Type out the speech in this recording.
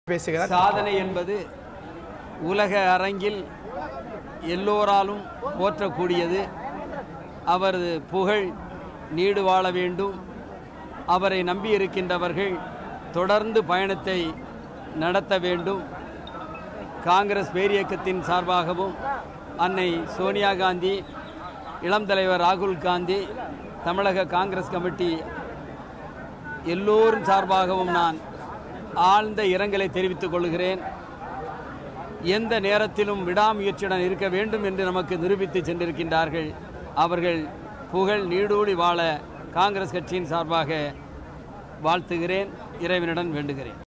பேசுகிறார் சாதனை என்பது உலக அரங்கில் எல்லோராலும் போற்றக்கூடியது அவரது புகழ் நீடு வாழ வேண்டும் அவரை நம்பியிருக்கின்றவர்கள் தொடர்ந்து பயணத்தை நடத்த வேண்டும் காங்கிரஸ் பேரியக்கத்தின் சார்பாகவும் அன்னை சோனியா காந்தி இளம் தலைவர் ராகுல் காந்தி தமிழக காங்கிரஸ் கமிட்டி எல்லோரும் சார்பாகவும் நான் ஆழ்ந்த இரங்கலை தெரிவித்துக் கொள்கிறேன் எந்த நேரத்திலும் விடாமுயற்சியுடன் இருக்க வேண்டும் என்று நமக்கு நிரூபித்து சென்றிருக்கின்றார்கள் அவர்கள் புகழ் நீடூழி வாழ காங்கிரஸ் கட்சியின் சார்பாக வாழ்த்துகிறேன் இறைவனிடம் வேண்டுகிறேன்